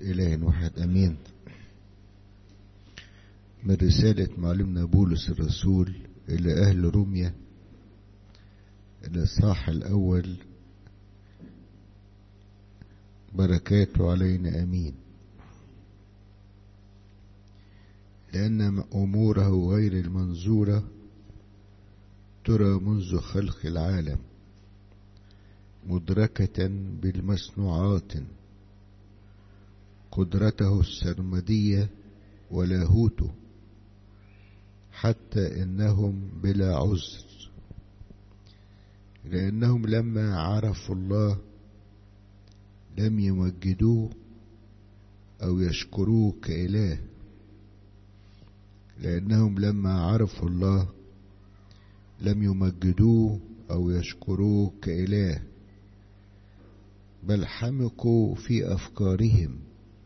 إله واحد أمين من رسالة معلمنا بولس الرسول إلى أهل روميا الإصحاح الأول بركاته علينا أمين لأن أموره غير المنظورة ترى منذ خلق العالم مدركة بالمصنوعات قدرته السرمدية ولاهوته حتى إنهم بلا عذر لأنهم لما عرفوا الله لم يمجدوه أو يشكروه كإله لأنهم لما عرفوا الله لم يمجدوه أو يشكروه كإله بل حمقوا في أفكارهم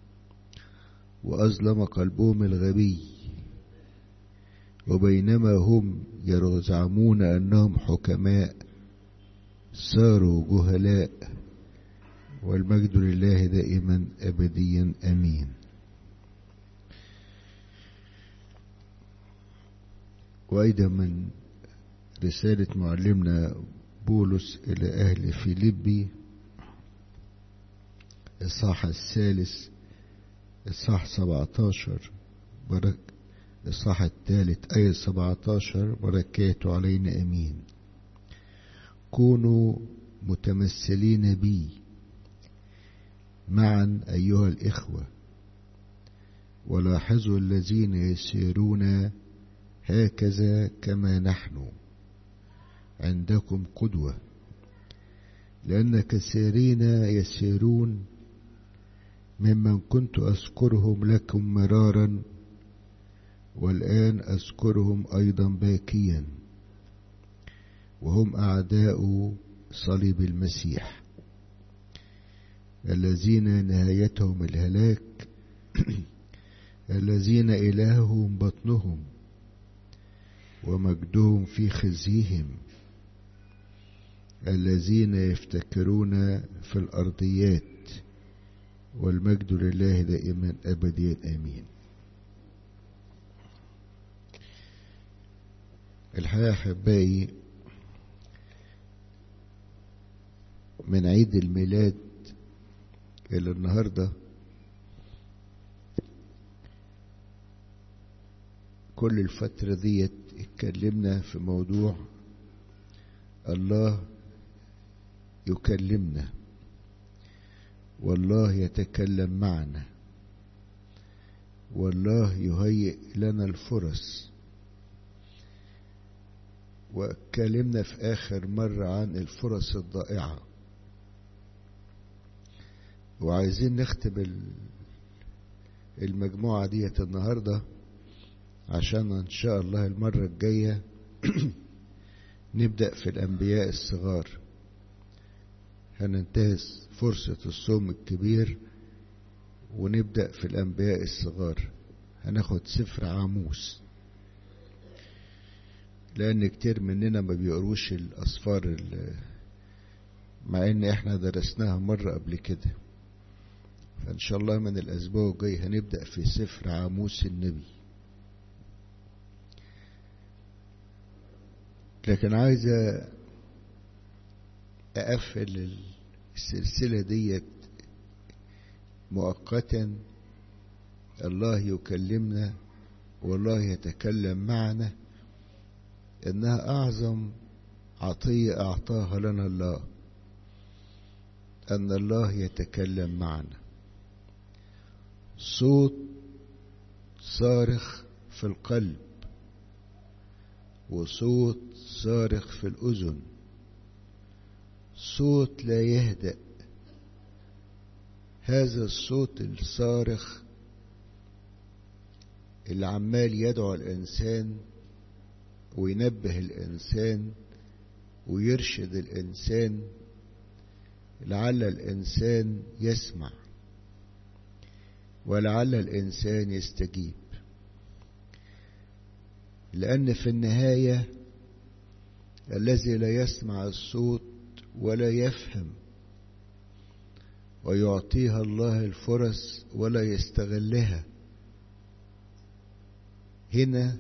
وأظلم قلبهم الغبي وبينما هم يزعمون أنهم حكماء صاروا جهلاء والمجد لله دائما أبديا أمين وأيضا من رسالة معلمنا بولس إلى أهل فيليبي الصح الثالث الصح 17 برك الصح الثالث آية 17 بركاته علينا أمين كونوا متمثلين بي معا أيها الإخوة ولاحظوا الذين يسيرون هكذا كما نحن عندكم قدوة لأن كثيرين يسيرون ممن كنت أذكرهم لكم مرارا والآن أذكرهم أيضا باكيا وهم أعداء صليب المسيح الذين نهايتهم الهلاك الذين إلههم بطنهم ومجدهم في خزيهم الذين يفتكرون في الأرضيات والمجد لله دائما أبديا آمين الحقيقة أحبائي من عيد الميلاد إلى النهاردة كل الفترة ديت اتكلمنا في موضوع الله يكلمنا والله يتكلم معنا والله يهيئ لنا الفرص واتكلمنا في آخر مرة عن الفرص الضائعة وعايزين نختم المجموعة ديت النهاردة عشان ان شاء الله المرة الجاية نبدأ في الأنبياء الصغار هننتهز فرصة الصوم الكبير ونبدأ في الأنبياء الصغار هناخد سفر عاموس لأن كتير مننا ما بيقروش الأصفار مع إن إحنا درسناها مرة قبل كده فإن شاء الله من الأسبوع الجاي هنبدأ في سفر عاموس النبي لكن عايز أقفل السلسلة ديت مؤقتا الله يكلمنا والله يتكلم معنا إنها أعظم عطية أعطاها لنا الله أن الله يتكلم معنا صوت صارخ في القلب وصوت صارخ في الأذن صوت لا يهدأ هذا الصوت الصارخ اللي عمال يدعو الإنسان وينبه الإنسان ويرشد الإنسان لعل الإنسان يسمع ولعل الإنسان يستجيب لأن في النهاية الذي لا يسمع الصوت ولا يفهم ويعطيها الله الفرص ولا يستغلها هنا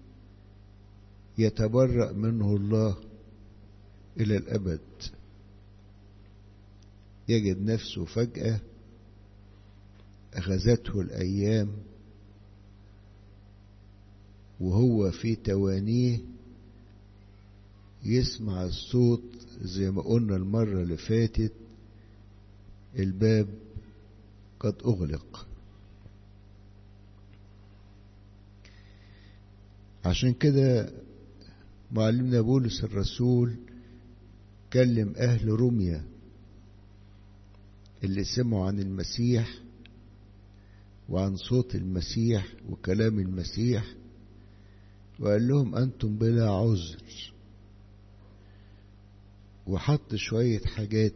يتبرأ منه الله إلى الأبد يجد نفسه فجأة أخذته الأيام وهو في توانيه يسمع الصوت زي ما قلنا المرة اللي فاتت الباب قد أغلق عشان كده معلمنا بولس الرسول كلم أهل روميا اللي سمعوا عن المسيح وعن صوت المسيح وكلام المسيح وقال لهم أنتم بلا عذر وحط شوية حاجات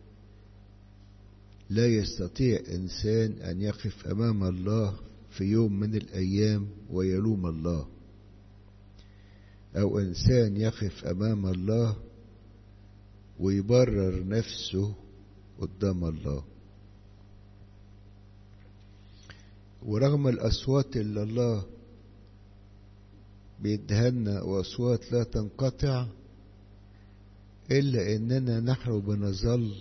لا يستطيع إنسان أن يقف أمام الله في يوم من الأيام ويلوم الله أو إنسان يقف أمام الله ويبرر نفسه قدام الله ورغم الأصوات اللي الله بيدهنا وأصوات لا تنقطع إلا إننا نحن بنظل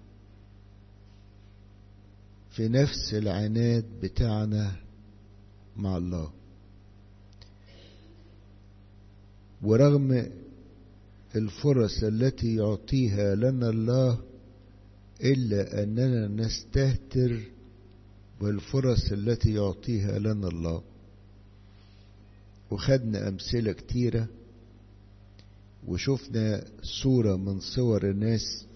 في نفس العناد بتاعنا مع الله ورغم الفرص التي يعطيها لنا الله إلا أننا نستهتر بالفرص التي يعطيها لنا الله وخدنا أمثلة كتيرة وشفنا صورة من صور الناس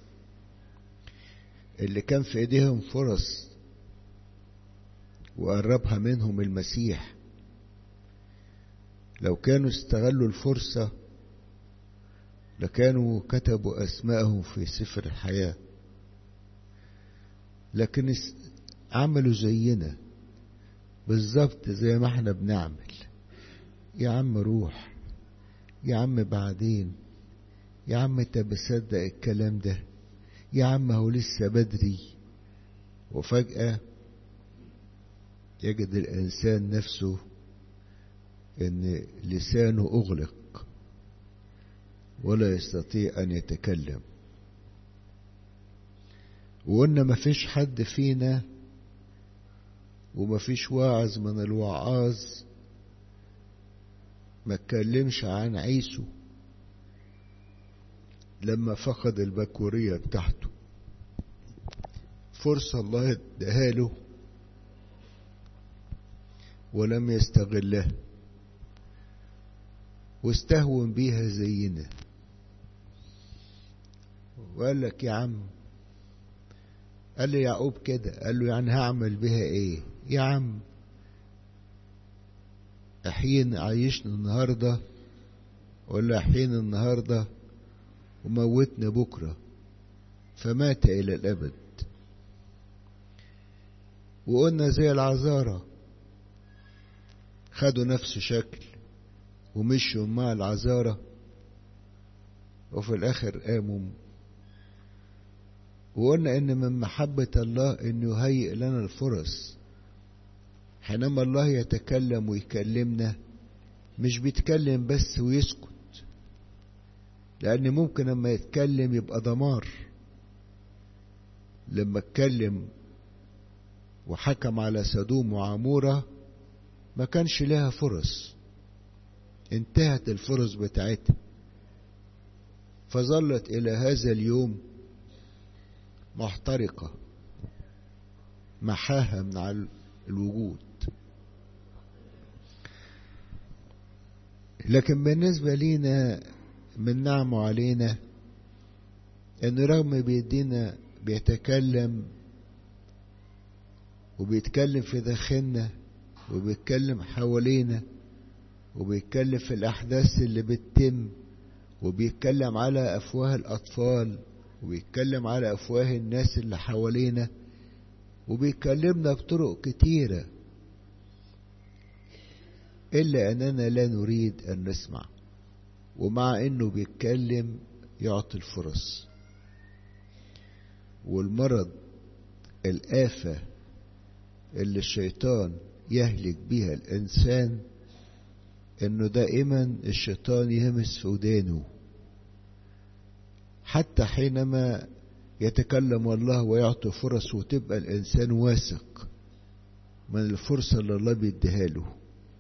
اللي كان في ايديهم فرص وقربها منهم المسيح لو كانوا استغلوا الفرصة لكانوا كتبوا أسماءهم في سفر الحياة لكن عملوا زينا بالظبط زي ما احنا بنعمل يا عم روح يا عم بعدين يا عم انت بتصدق الكلام ده يا عم هو لسه بدري وفجأة يجد الإنسان نفسه إن لسانه أغلق ولا يستطيع أن يتكلم وقلنا مفيش حد فينا ومفيش واعظ من الوعاظ ما اتكلمش عن عيسو لما فقد البكورية بتاعته فرصة الله اداها له ولم يستغلها واستهون بيها زينا وقال لك يا عم قال لي يعقوب كده قال له يعني هعمل بها ايه يا عم احين عايشنا النهاردة ولا احين النهاردة وموتنا بكرة فمات إلى الأبد وقلنا زي العذارة خدوا نفس شكل ومشوا مع العذارة وفي الآخر قاموا وقلنا إن من محبة الله إنه يهيئ لنا الفرص حينما الله يتكلم ويكلمنا مش بيتكلم بس ويسكت لأن ممكن لما يتكلم يبقى دمار لما اتكلم وحكم على سدوم وعمورة ما كانش لها فرص انتهت الفرص بتاعتها فظلت إلى هذا اليوم محترقة محاها من على الوجود لكن بالنسبة لينا من نعمه علينا ان رغم بيدينا بيتكلم وبيتكلم في داخلنا وبيتكلم حوالينا وبيتكلم في الأحداث اللي بتتم وبيتكلم على أفواه الأطفال وبيتكلم على أفواه الناس اللي حوالينا وبيكلمنا بطرق كتيرة إلا أننا لا نريد أن نسمع ومع أنه بيتكلم يعطي الفرص والمرض الآفة اللي الشيطان يهلك بها الإنسان إنه دائما الشيطان يهمس في ودانه حتى حينما يتكلم الله ويعطي فرص وتبقى الإنسان واثق من الفرصة اللي الله بيديها له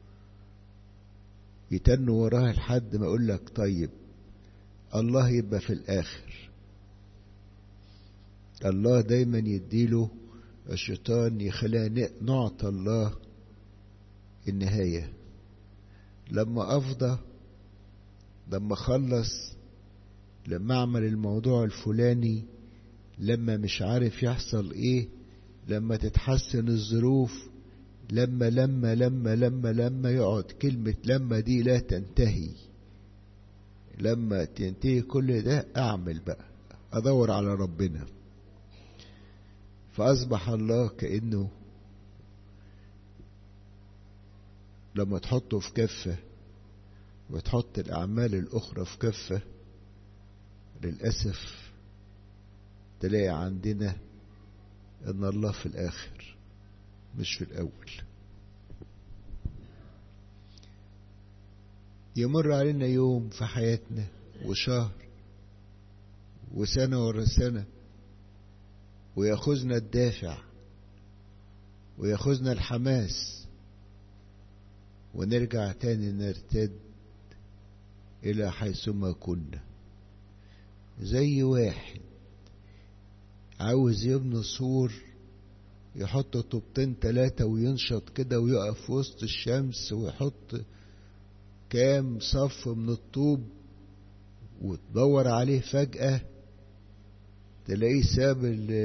يتنوا وراها لحد ما يقول لك طيب الله يبقى في الآخر الله دايما يديله الشيطان يخليها نعطى الله النهاية لما أفضى لما أخلص لما أعمل الموضوع الفلاني لما مش عارف يحصل إيه لما تتحسن الظروف لما لما لما لما لما يقعد كلمة لما دي لا تنتهي لما تنتهي كل ده أعمل بقى أدور على ربنا فأصبح الله كأنه لما تحطه في كفة وتحط الأعمال الأخرى في كفة للأسف تلاقي عندنا إن الله في الآخر مش في الأول يمر علينا يوم في حياتنا وشهر وسنة ورا سنة ويأخذنا الدافع ويأخذنا الحماس ونرجع تاني نرتد إلى حيثما كنا زي واحد عاوز يبني سور يحط طوبتين تلاتة وينشط كده ويقف في وسط الشمس ويحط كام صف من الطوب وتدور عليه فجأة تلاقيه ساب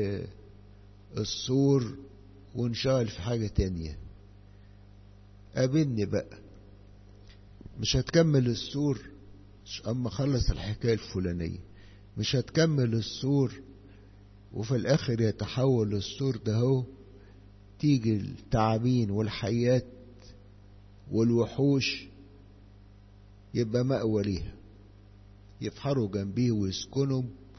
السور وانشغل في حاجة تانية قابلني بقى مش هتكمل السور اما خلص الحكاية الفلانية مش هتكمل السور وفي الاخر يتحول السور ده هو تيجي التعابين والحيات والوحوش يبقى مأوى ليها يفحروا جنبيه ويسكنوا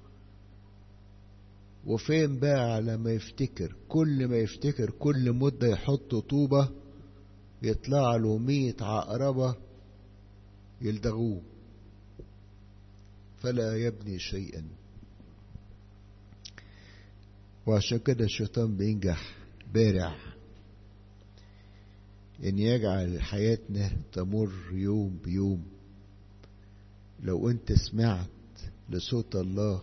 وفين بقى على ما يفتكر كل ما يفتكر كل مدة يحط طوبة يطلع له مية عقربة يلدغوه فلا يبني شيئا وعشان كده الشيطان بينجح بارع ان يجعل حياتنا تمر يوم بيوم لو انت سمعت لصوت الله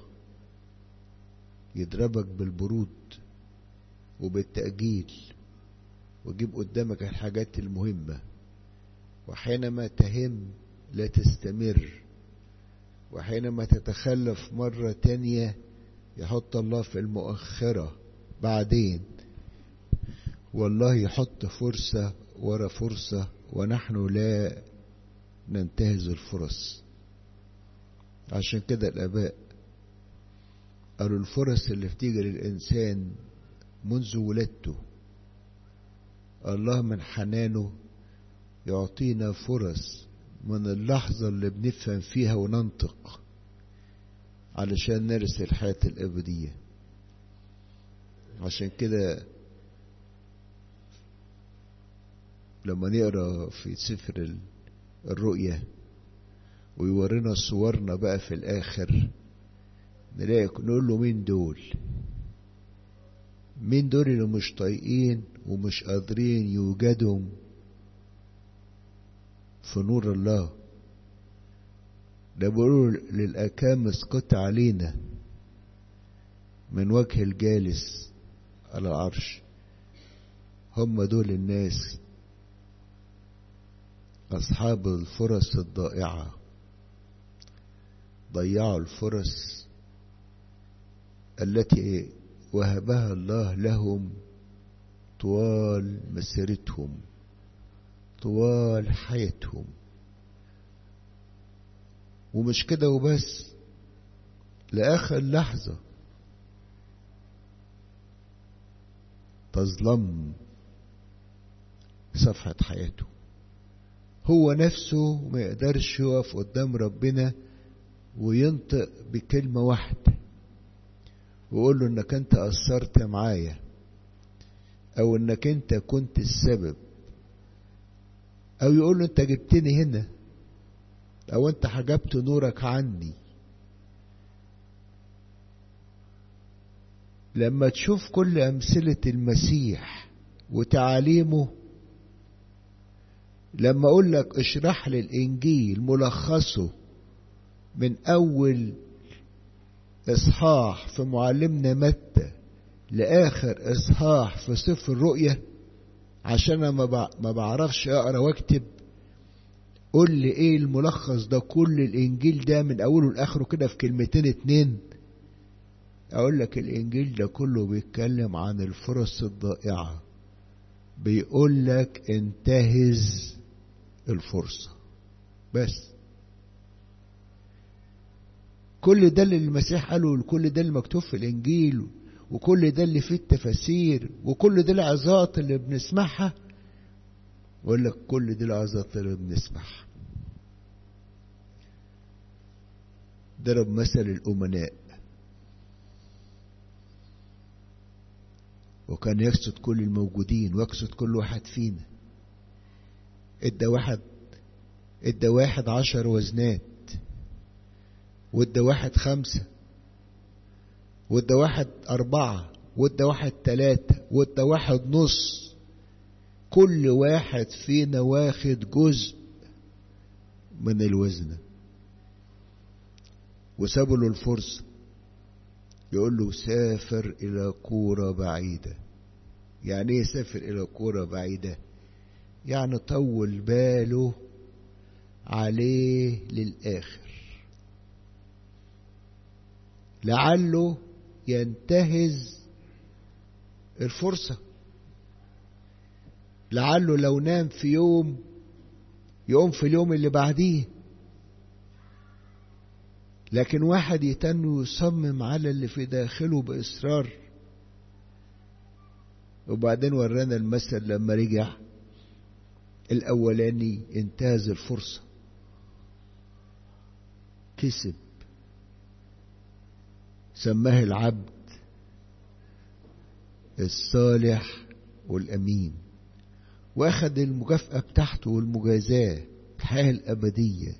يضربك بالبرود وبالتأجيل ويجيب قدامك الحاجات المهمة وحينما تهم لا تستمر وحينما تتخلف مرة تانية يحط الله في المؤخرة بعدين والله يحط فرصة ورا فرصة ونحن لا ننتهز الفرص عشان كده الآباء قالوا الفرص اللي بتيجي للإنسان منذ ولادته الله من حنانه يعطينا فرص من اللحظة اللي بنفهم فيها وننطق علشان نرث الحياة الأبدية عشان كده لما نقرا في سفر الرؤية ويورينا صورنا بقى في الآخر نلاقي نقول له مين دول مين دول اللي مش طايقين ومش قادرين يوجدوا في نور الله ده بيقولوا للأكام اسقط علينا من وجه الجالس على العرش هم دول الناس أصحاب الفرص الضائعة ضيعوا الفرص التي وهبها الله لهم طوال مسيرتهم طوال حياتهم ومش كده وبس لآخر لحظة تظلم صفحة حياته هو نفسه ما يقدرش يقف قدام ربنا وينطق بكلمة واحدة ويقول له انك انت قصرت معايا او انك انت كنت السبب او يقول له انت جبتني هنا او انت حجبت نورك عني لما تشوف كل امثله المسيح وتعاليمه لما اقول لك اشرح لي الانجيل ملخصه من اول اصحاح في معلمنا متى لاخر اصحاح في سفر الرؤيا عشان انا ما بعرفش اقرا واكتب قول لي ايه الملخص ده كل الانجيل ده من اوله لاخره كده في كلمتين اتنين اقول لك الانجيل ده كله بيتكلم عن الفرص الضائعه بيقول لك انتهز الفرصه بس كل ده اللي المسيح قاله كل ده اللي مكتوب في الانجيل وكل ده اللي فيه التفاسير وكل دي العظات اللي بنسمعها يقول لك كل دي العظات اللي بنسمعها ضرب مثل الأمناء وكان يقصد كل الموجودين ويقصد كل واحد فينا ادى واحد ادى واحد عشر وزنات وادى واحد خمسة وادى واحد أربعة وادى واحد تلاتة وادى واحد نص كل واحد فينا واخد جزء من الوزن وسابوا له الفرصة يقول له سافر إلى كورة بعيدة يعني ايه سافر إلى كورة بعيدة يعني طول باله عليه للآخر لعله ينتهز الفرصة لعله لو نام في يوم يقوم في اليوم اللي بعديه لكن واحد يتن ويصمم على اللي في داخله بإصرار وبعدين ورانا المثل لما رجع الأولاني انتهز الفرصة كسب سماه العبد الصالح والأمين واخد المكافأة بتاعته والمجازاة الحياة الأبدية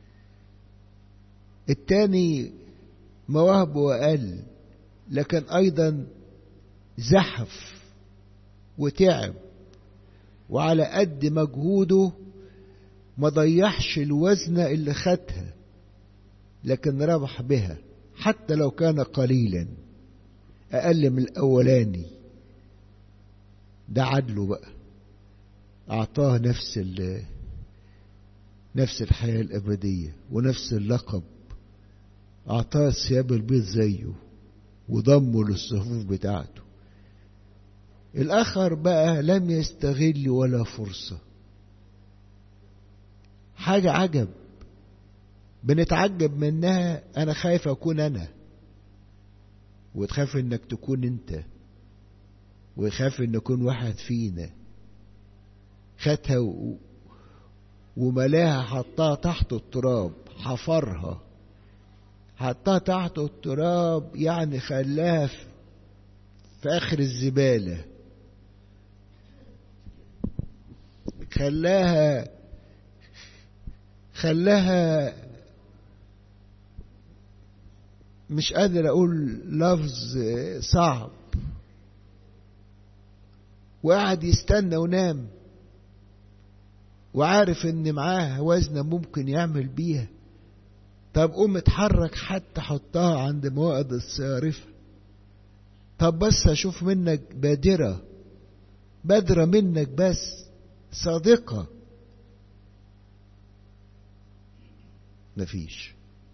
التاني مواهبه أقل لكن أيضا زحف وتعب وعلى قد مجهوده ما ضيعش الوزنة اللي خدها لكن ربح بها حتى لو كان قليلا أقل من الأولاني ده عدله بقى أعطاه نفس نفس الحياة الأبدية ونفس اللقب أعطاه الثياب البيض زيه وضمه للصفوف بتاعته الآخر بقى لم يستغل ولا فرصة حاجة عجب بنتعجب منها أنا خايف أكون أنا وتخاف إنك تكون أنت ويخاف إن يكون واحد فينا خدها و... وملاها حطها تحت التراب حفرها حطها تحت التراب يعني خلاها في, في آخر الزبالة خلاها خلاها مش قادر اقول لفظ صعب وقعد يستنى ونام وعارف ان معاه وزنه ممكن يعمل بيها طب قوم اتحرك حتى حطها عند موائد الصيارفة طب بس اشوف منك بادرة بادرة منك بس صادقة مفيش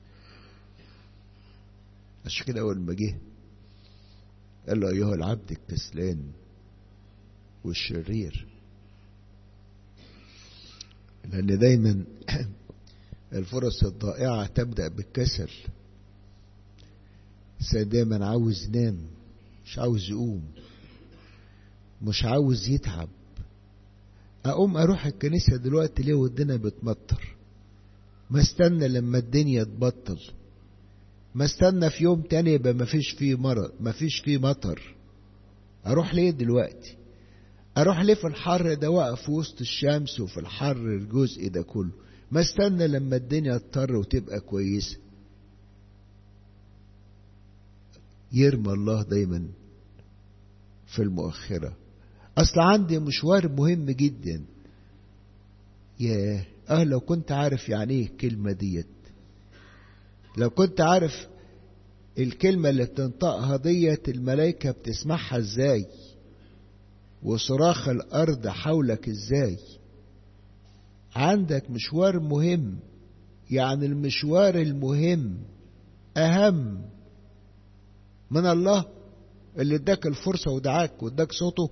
عشان كده أول ما جه قال له أيها العبد الكسلان والشرير لأن دايما الفرص الضائعة تبدأ بالكسل دايما عاوز ينام مش عاوز يقوم مش عاوز يتعب أقوم أروح الكنيسة دلوقتي ليه والدنيا بتمطر ما استنى لما الدنيا تبطل ما استنى في يوم تاني يبقى ما فيش فيه مرض ما فيش فيه مطر اروح ليه دلوقتي اروح ليه في الحر ده واقف في وسط الشمس وفي الحر الجزء ده كله ما استنى لما الدنيا تضطر وتبقى كويسه يرمى الله دايما في المؤخره اصل عندي مشوار مهم جدا ياه اه لو كنت عارف يعني ايه الكلمه ديت لو كنت عارف الكلمه اللي بتنطقها ديت الملائكه بتسمعها ازاي وصراخ الارض حولك ازاي عندك مشوار مهم يعني المشوار المهم اهم من الله اللي اداك الفرصه ودعاك واداك صوته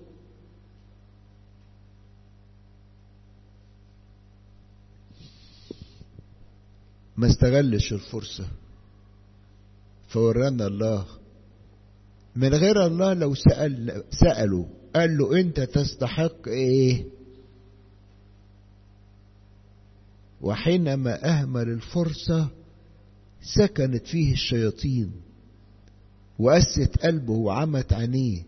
ما استغلش الفرصة فورانا الله من غير الله لو سأل سأله قال له أنت تستحق إيه؟ وحينما أهمل الفرصة سكنت فيه الشياطين وقست قلبه وعمت عينيه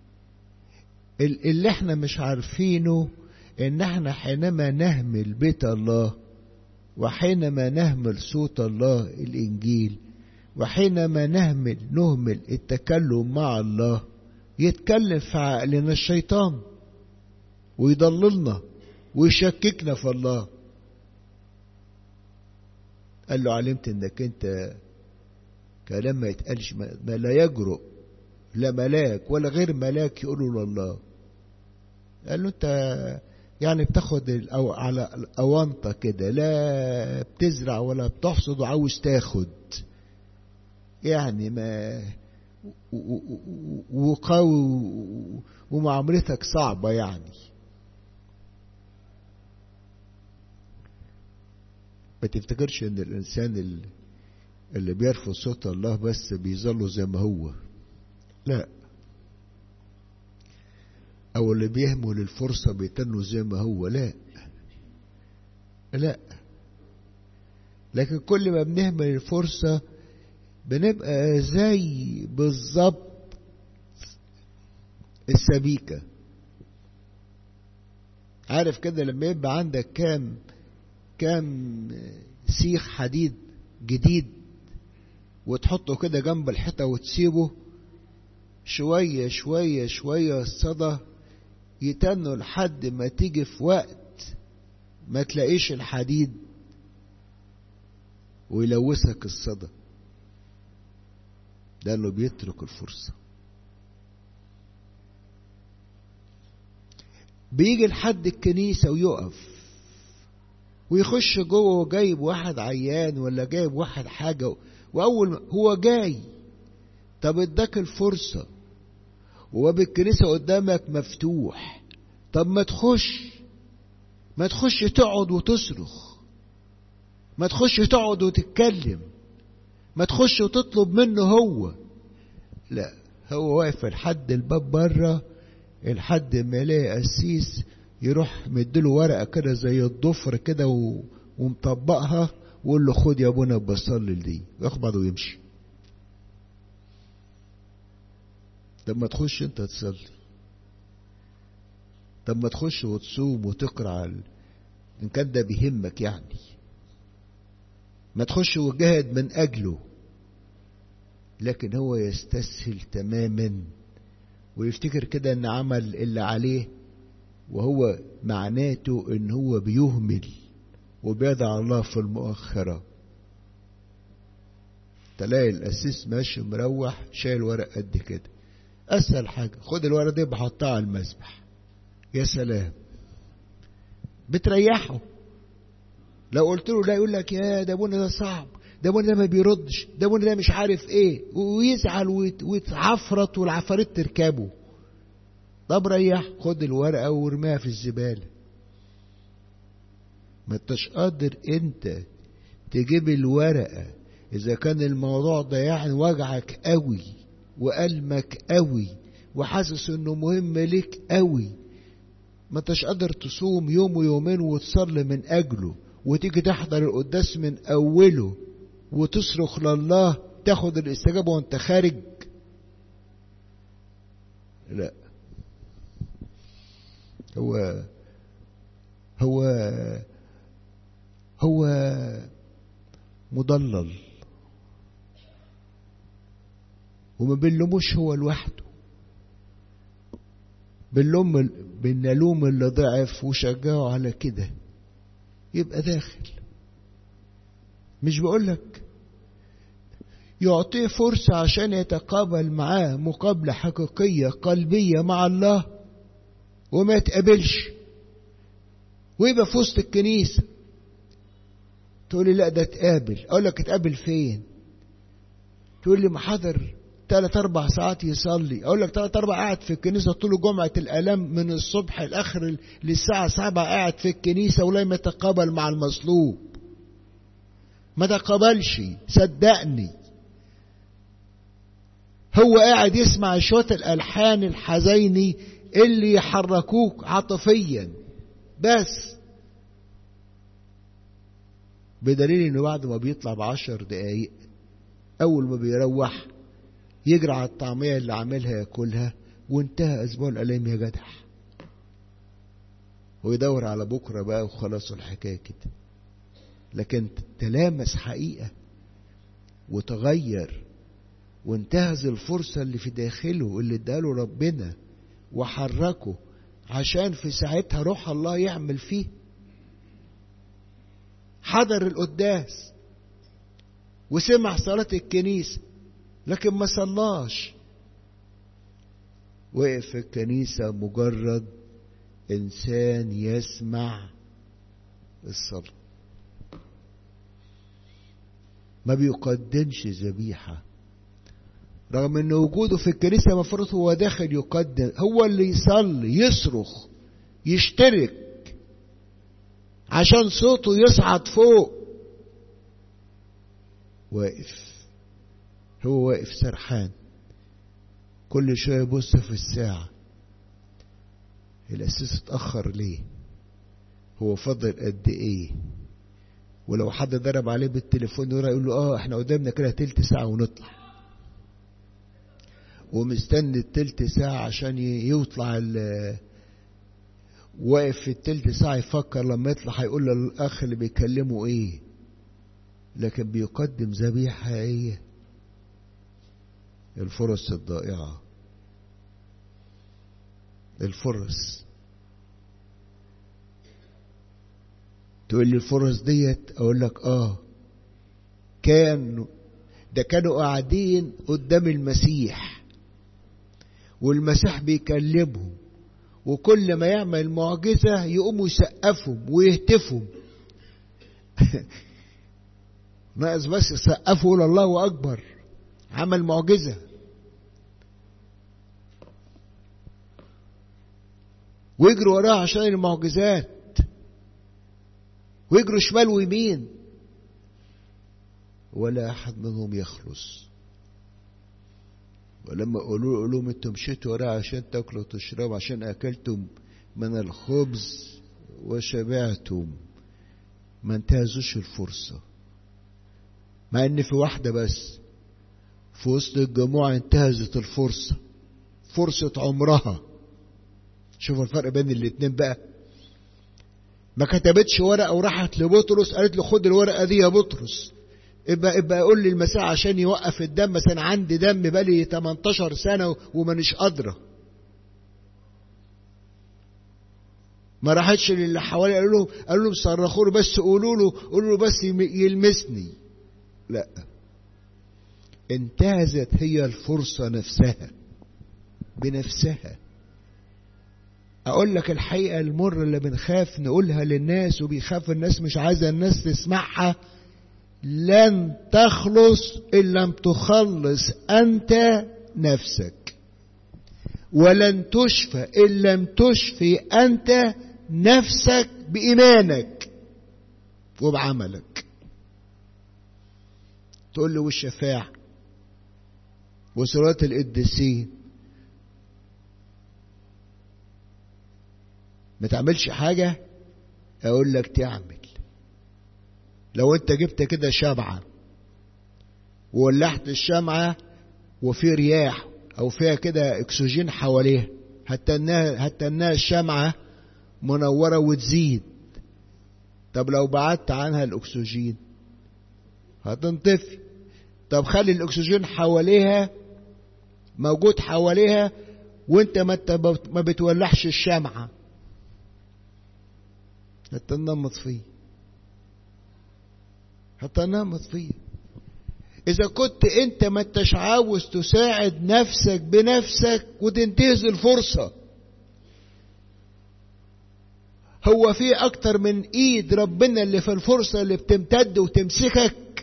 اللي احنا مش عارفينه ان احنا حينما نهمل بيت الله وحينما نهمل صوت الله الإنجيل وحينما نهمل نهمل التكلم مع الله يتكلم في عقلنا الشيطان ويضللنا ويشككنا في الله قال له علمت انك انت كلام ما يتقالش ما لا يجرؤ لا ملاك ولا غير ملاك يقولوا لله قال له انت يعني بتاخد الأو على الأونطة كده لا بتزرع ولا بتحصد وعاوز تاخد يعني ما وقوي ومعاملتك صعبة يعني ما تفتكرش ان الانسان اللي بيرفض صوت الله بس بيظل زي ما هو لا او اللي بيهمل الفرصة بيتنوا زي ما هو لا لا لكن كل ما بنهمل الفرصة بنبقى زي بالظبط السبيكة عارف كده لما يبقى عندك كام كام سيخ حديد جديد وتحطه كده جنب الحيطة وتسيبه شوية شوية شوية الصدى يتنوا لحد ما تيجي في وقت ما تلاقيش الحديد ويلوثك الصدى لأنه بيترك الفرصة بيجي لحد الكنيسة ويقف ويخش جوه وجايب واحد عيان ولا جايب واحد حاجة وأول هو جاي طب اداك الفرصة وباب الكنيسة قدامك مفتوح طب ما تخش ما تخش تقعد وتصرخ ما تخش تقعد وتتكلم ما تخش وتطلب منه هو لا هو واقف لحد الباب بره لحد ما يلاقي قسيس يروح مديله ورقه كده زي الضفر كده و... ومطبقها ويقول له خد يا ابونا بصلي دي ياخد بعضه ويمشي طب ما تخش انت تصلي طب ما تخش وتصوم وتقرا ان كان ده بيهمك يعني ما تخش وجاهد من اجله لكن هو يستسهل تماما ويفتكر كده ان عمل اللي عليه وهو معناته ان هو بيهمل وبيدع الله في المؤخره تلاقي القسيس ماشي مروح شايل ورق قد كده اسهل حاجه خد الورقه دي بحطها على المسبح يا سلام بتريحه لو قلت له لا يقول لك يا ده ابونا ده صعب ده ابونا ده ما بيردش ده ابونا ده مش عارف ايه ويزعل ويتعفرط والعفاريت تركبه طب ريح خد الورقه وارميها في الزباله ما انتش قادر انت تجيب الورقه اذا كان الموضوع ده يعني وجعك قوي وألمك قوي وحاسس انه مهم ليك قوي ما انتش قادر تصوم يوم ويومين وتصلي من اجله وتيجي تحضر القداس من اوله وتصرخ لله تاخد الاستجابه وانت خارج لا هو هو هو مضلل وما بنلوموش هو لوحده بنلوم بنلوم اللي ضعف وشجعه على كده يبقى داخل مش بقولك يعطيه فرصة عشان يتقابل معاه مقابلة حقيقية قلبية مع الله وما يتقابلش ويبقى في وسط الكنيسة تقول لي لا ده اتقابل اقول لك اتقابل فين تقول لي محاضر ثلاث اربع ساعات يصلي اقول لك ثلاث اربع قاعد في الكنيسه طول جمعه الالام من الصبح لاخر للساعه سبعة قاعد في الكنيسه ولم يتقابل مع المصلوب ما تقابلش صدقني هو قاعد يسمع شوية الألحان الحزيني اللي يحركوك عاطفيا بس بدليل انه بعد ما بيطلع بعشر دقايق اول ما بيروح يجري على الطعمية اللي عاملها ياكلها وانتهى اسبوع الالام يا جدع ويدور على بكرة بقى وخلاص الحكاية كده لكن تلامس حقيقة وتغير وانتهز الفرصة اللي في داخله اللي اداله ربنا وحركه عشان في ساعتها روح الله يعمل فيه حضر القداس وسمع صلاة الكنيسة لكن ما صلاش وقف في الكنيسة مجرد إنسان يسمع الصلاة ما بيقدمش ذبيحة رغم ان وجوده في الكنيسة المفروض هو داخل يقدم هو اللي يصلي يصرخ يشترك عشان صوته يصعد فوق واقف هو واقف سرحان كل شوية يبص في الساعة الأساس اتأخر ليه هو فضل قد ايه ولو حد ضرب عليه بالتليفون يقول له اه احنا قدامنا كده تلت ساعة ونطلع ومستني التلت ساعة عشان يطلع واقف في التلت ساعة يفكر لما يطلع هيقول للأخ اللي بيكلمه إيه لكن بيقدم ذبيحة حقيقية الفرص الضائعة الفرص تقول لي الفرص ديت أقول لك آه كان ده كانوا قاعدين قدام المسيح والمسيح بيكلمهم وكل ما يعمل معجزة يقوموا يسقفوا ويهتفوا ناقص بس يسقفوا لله أكبر عمل معجزة ويجروا وراه عشان المعجزات ويجروا شمال ويمين ولا أحد منهم يخلص ولما قالوا لهم انتم مشيتوا وراه عشان تاكلوا وتشربوا عشان اكلتم من الخبز وشبعتم ما انتهزوش الفرصة مع ان في واحدة بس في وسط الجموع انتهزت الفرصة فرصة عمرها شوفوا الفرق بين الاتنين بقى ما كتبتش ورقة وراحت لبطرس قالت له خد الورقة دي يا بطرس ابقى ابقى قول لي المساء عشان يوقف الدم مثلا عندي دم بقالي 18 سنه ومانيش قادره ما راحتش للي حوالي قالوا لهم قالوا لهم صرخوا له بس قولوا له قولوا له بس يلمسني لا انتهزت هي الفرصه نفسها بنفسها اقول لك الحقيقه المره اللي بنخاف نقولها للناس وبيخاف الناس مش عايزه الناس تسمعها لن تخلص ان لم تخلص انت نفسك ولن تشفى ان لم تشفي انت نفسك بايمانك وبعملك تقول له والشفاعة وصلاة القديسين ما تعملش حاجة اقول لك تعمل لو انت جبت كده شمعة وولعت الشمعة وفي رياح او فيها كده اكسجين حواليها هتنها هتنها الشمعة منورة وتزيد طب لو بعدت عنها الأكسجين هتنطفي طب خلي الأكسجين حواليها موجود حواليها وانت ما ما بتولعش الشمعة هتنها مطفية هتنها مطفية إذا كنت أنت ما انتش عاوز تساعد نفسك بنفسك وتنتهز الفرصة هو في أكتر من إيد ربنا اللي في الفرصة اللي بتمتد وتمسكك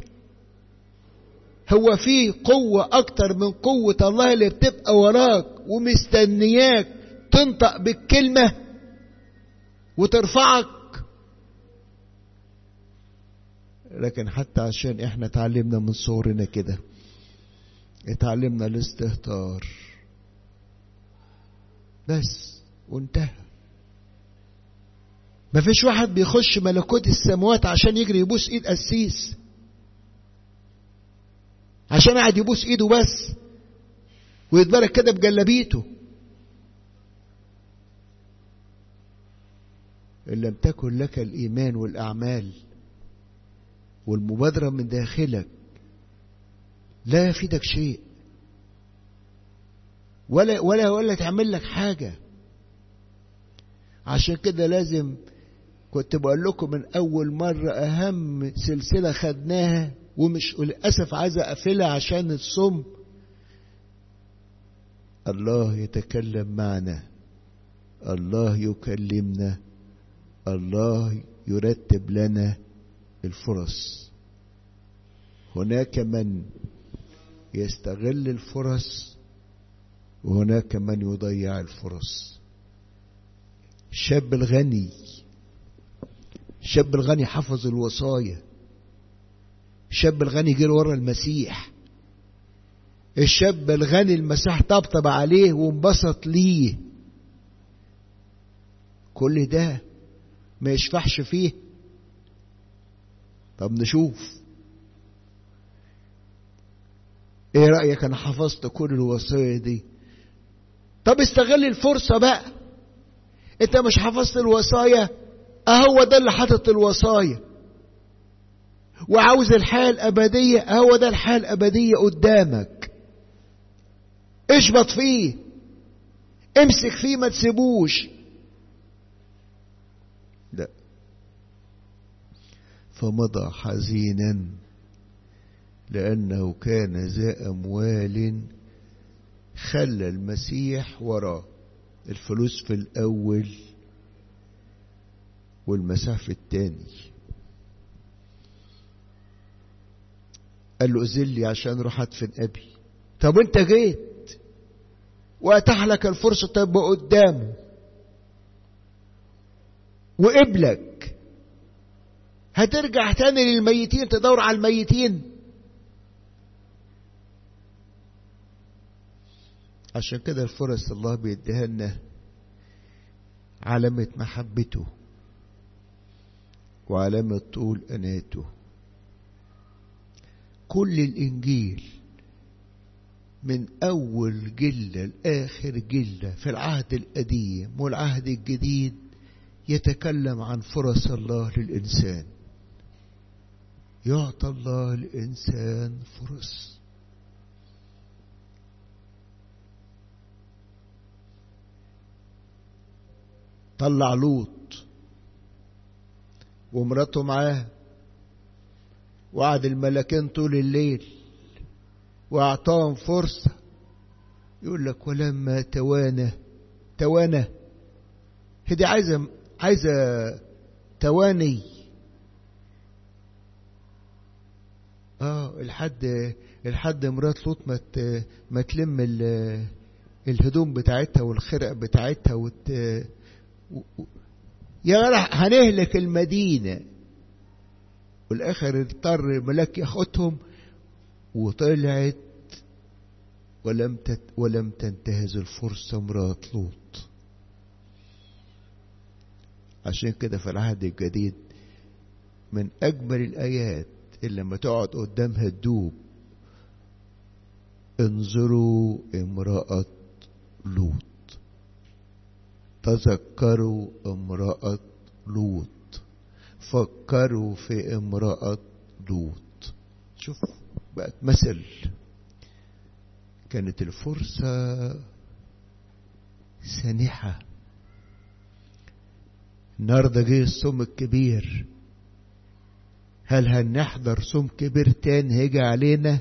هو في قوة أكتر من قوة الله اللي بتبقى وراك ومستنياك تنطق بالكلمة وترفعك لكن حتى عشان احنا اتعلمنا من صغرنا كده اتعلمنا الاستهتار بس وانتهى مفيش واحد بيخش ملكوت السماوات عشان يجري يبوس ايد قسيس عشان قاعد يبوس ايده بس ويتبارك كده بجلبيته ان لم تكن لك الايمان والاعمال والمبادره من داخلك لا يفيدك شيء ولا ولا ولا تعمل لك حاجه عشان كده لازم كنت بقول لكم من اول مره اهم سلسله خدناها ومش للاسف عايز اقفلها عشان الصم الله يتكلم معنا الله يكلمنا الله يرتب لنا الفرص هناك من يستغل الفرص وهناك من يضيع الفرص الشاب الغني الشاب الغني حفظ الوصايا الشاب الغني جري ورا المسيح الشاب الغني المسيح طبطب عليه وانبسط ليه كل ده ما يشفعش فيه طب نشوف ايه رأيك انا حفظت كل الوصايا دي طب استغل الفرصة بقى انت مش حفظت الوصايا اهو ده اللي حاطط الوصايا وعاوز الحياة الأبدية اهو ده الحياة الأبدية قدامك اشبط فيه امسك فيه ما تسيبوش لا فمضى حزينا لأنه كان ذا أموال خلى المسيح وراه الفلوس في الأول والمسيح في التاني قال له أذن لي عشان أروح أدفن أبي طب أنت جيت وأتاح لك الفرصة تبقى قدامه وقبلك هترجع تاني للميتين تدور على الميتين عشان كده الفرص الله بيديها لنا علامة محبته وعلامة طول أناته كل الإنجيل من أول جلة لآخر جلة في العهد القديم والعهد الجديد يتكلم عن فرص الله للإنسان يعطى الله الإنسان فرص طلع لوط ومراته معاه وقعد الملكين طول الليل واعطاهم فرصة يقول لك ولما توانى توانى هدي عايزة عايزة تواني اه الحد الحد مرات لوط ما ما تلم الهدوم بتاعتها والخرق بتاعتها وت يا جدع هنهلك المدينة والآخر اضطر الملاك ياخدهم وطلعت ولم تت ولم تنتهز الفرصة مرات لوط عشان كده في العهد الجديد من أجمل الآيات اللي لما تقعد قدامها تدوب انظروا امرأة لوط تذكروا امرأة لوط فكروا في امرأة لوط شوف بقت مثل كانت الفرصة سانحة النهارده جه الصوم الكبير هل هنحضر صوم كبير تاني هيجي علينا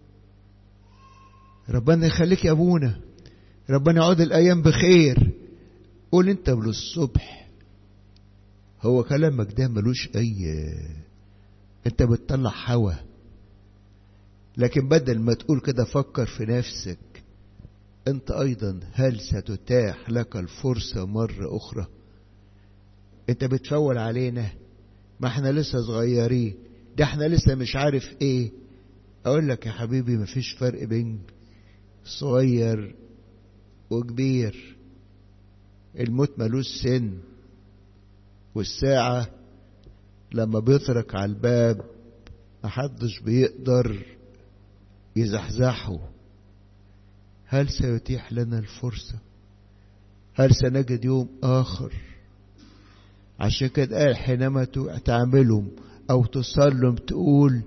ربنا يخليك يا ابونا ربنا يعود الايام بخير قول انت للصبح هو كلامك ده ملوش اي انت بتطلع هوا لكن بدل ما تقول كده فكر في نفسك انت ايضا هل ستتاح لك الفرصة مرة اخرى انت بتفول علينا ما احنا لسه صغيرين ده احنا لسه مش عارف ايه اقول لك يا حبيبي مفيش فرق بين صغير وكبير الموت ملوش سن والساعة لما بيطرق على الباب محدش بيقدر يزحزحه هل سيتيح لنا الفرصة هل سنجد يوم آخر عشان كده قال حينما تعملهم أو تصلم تقول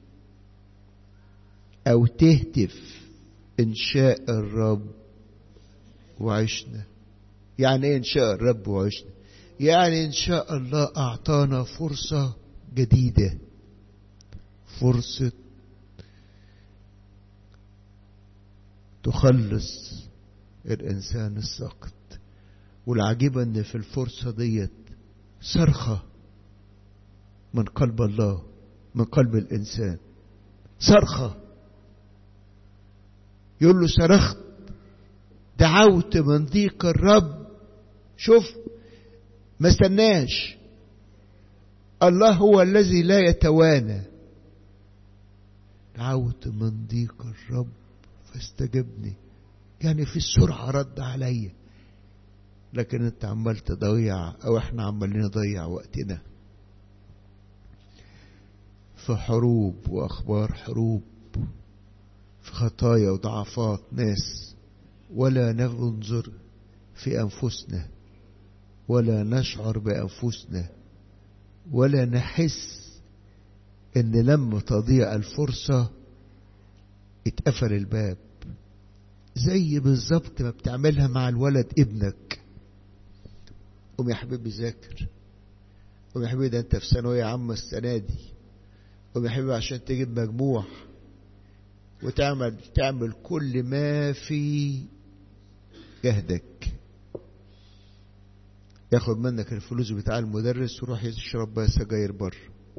أو تهتف إن شاء الرب وعشنا يعني إيه إن شاء الرب وعشنا يعني إن شاء الله أعطانا فرصة جديدة فرصة تخلص الإنسان الساقط والعجيب أن في الفرصة ديت صرخة من قلب الله من قلب الإنسان صرخة يقول له صرخت دعوت من ضيق الرب شوف ما استناش الله هو الذي لا يتوانى دعوت من ضيق الرب فاستجبني يعني في السرعة رد عليا لكن انت عمال تضيع او احنا عمالين نضيع وقتنا في حروب واخبار حروب في خطايا وضعفات ناس ولا ننظر في انفسنا ولا نشعر بانفسنا ولا نحس ان لما تضيع الفرصه اتقفل الباب زي بالظبط ما بتعملها مع الولد ابنك قوم يا حبيبي ذاكر قوم يا حبيبي ده انت في ثانويه عامه السنه دي قوم يا حبيبي عشان تجيب مجموع وتعمل تعمل كل ما في جهدك ياخد منك الفلوس بتاع المدرس ويروح يشرب بقى سجاير بره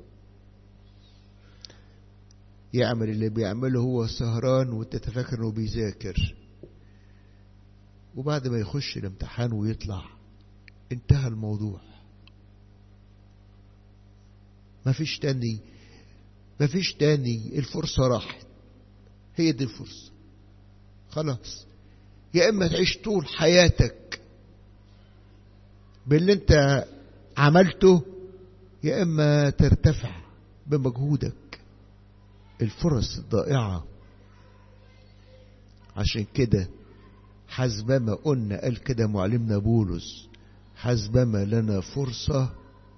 يعمل اللي بيعمله هو سهران وانت تفكر انه بيذاكر وبعد ما يخش الامتحان ويطلع انتهى الموضوع مفيش تاني مفيش تاني الفرصة راحت هي دي الفرصة خلاص يا اما تعيش طول حياتك باللي انت عملته يا اما ترتفع بمجهودك الفرص الضائعة عشان كده حسبما قلنا قال كده معلمنا بولس حسبما لنا فرصة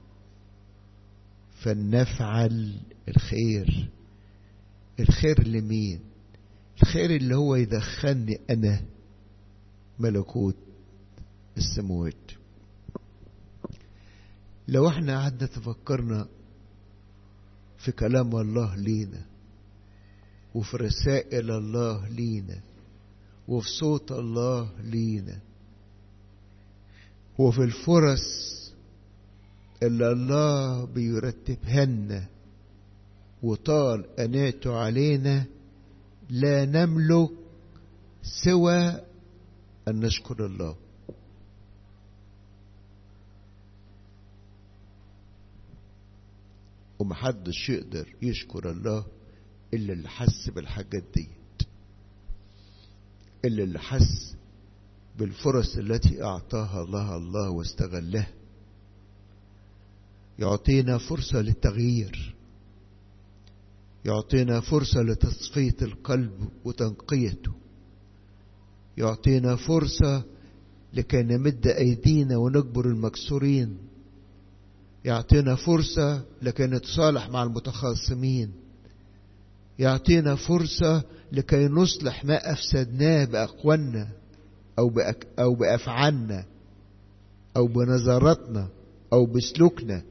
فلنفعل الخير الخير لمين الخير اللي هو يدخلني أنا ملكوت السماوات لو احنا قعدنا تفكرنا في كلام الله لينا وفي رسائل الله لينا وفي صوت الله لينا وفي الفرص اللي الله بيرتبها لنا وطال أناته علينا لا نملك سوى أن نشكر الله ومحدش يقدر يشكر الله إلا اللي حس بالحاجات ديت إلا اللي حس بالفرص التي أعطاها الله الله واستغلها يعطينا فرصة للتغيير يعطينا فرصة لتصفية القلب وتنقيته يعطينا فرصة لكي نمد أيدينا ونجبر المكسورين يعطينا فرصة لكي نتصالح مع المتخاصمين يعطينا فرصة لكي نصلح ما أفسدناه بأقوالنا أو, بأك أو بأفعالنا أو بنظراتنا أو بسلوكنا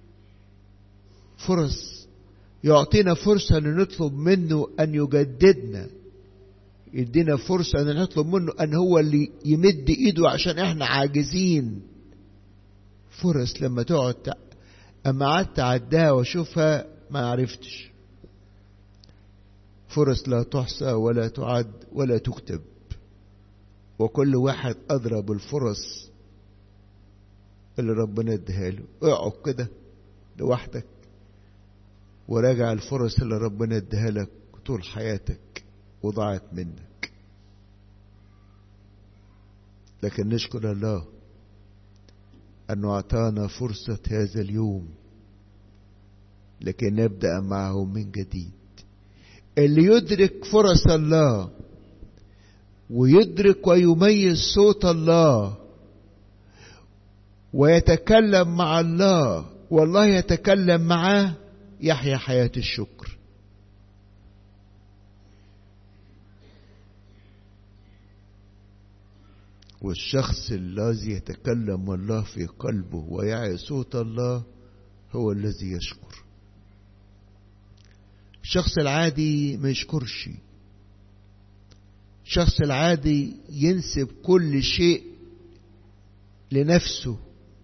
فرص يعطينا فرصة لنطلب منه أن يجددنا يدينا فرصة أن نطلب منه أن هو اللي يمد إيده عشان إحنا عاجزين فرص لما تقعد أما قعدت أعدها وأشوفها ما عرفتش فرص لا تحصى ولا تعد ولا تكتب وكل واحد أدرى بالفرص اللي ربنا اديها له اقعد كده لوحدك وراجع الفرص اللي ربنا اديها لك طول حياتك وضاعت منك لكن نشكر الله أنه أعطانا فرصة هذا اليوم لكي نبدأ معه من جديد اللي يدرك فرص الله ويدرك ويميز صوت الله ويتكلم مع الله والله يتكلم معاه يحيا حياة الشكر والشخص الذي يتكلم الله في قلبه ويعي صوت الله هو الذي يشكر الشخص العادي ما يشكرش الشخص العادي ينسب كل شيء لنفسه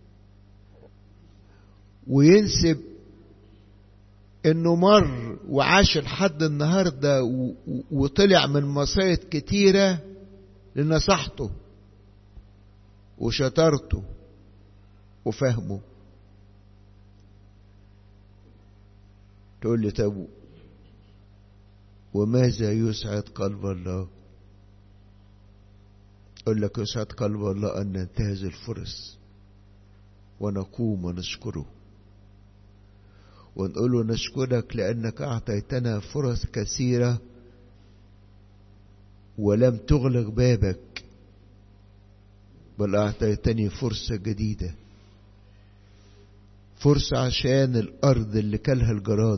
وينسب انه مر وعاش لحد النهارده وطلع من مصايد كتيره لنصحته وشطارته وفهمه تقول لي طب وماذا يسعد قلب الله أقول لك يسعد قلب الله أن ننتهز الفرص ونقوم ونشكره ونقول له نشكرك لأنك أعطيتنا فرص كثيرة ولم تغلق بابك بل أعطيتني فرصة جديدة فرصة عشان الأرض اللي كلها الجراد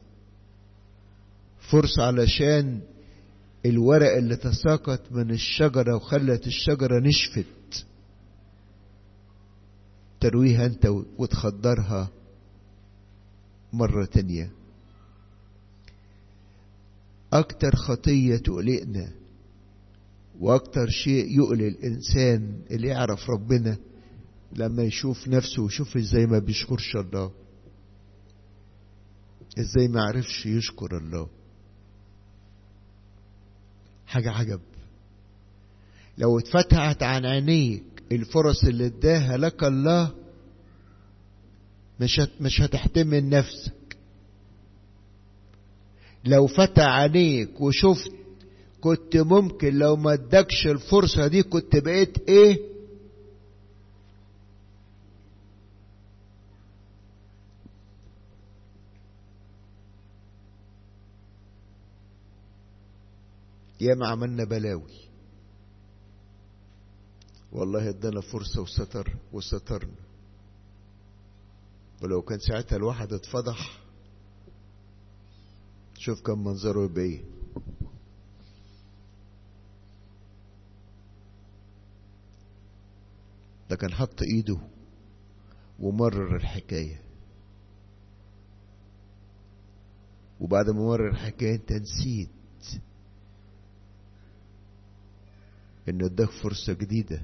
فرصة علشان الورق اللي تساقط من الشجرة وخلت الشجرة نشفت ترويها انت وتخدرها مرة تانية أكتر خطية تقلقنا وأكتر شيء يقلق الإنسان اللي يعرف ربنا لما يشوف نفسه ويشوف ازاي ما بيشكرش الله ازاي ما عرفش يشكر الله حاجة عجب لو اتفتحت عن عينيك الفرص اللي اداها لك الله مش مش هتحتمل نفسك لو فتح عينيك وشفت كنت ممكن لو ما ادكش الفرصة دي كنت بقيت ايه ياما عملنا بلاوي والله ادانا فرصة وستر وسترنا ولو كان ساعتها الواحد اتفضح شوف كم منظره يبقى ايه ده كان حط ايده ومرر الحكاية وبعد ما مرر الحكاية انت نسيت انه اداك فرصة جديدة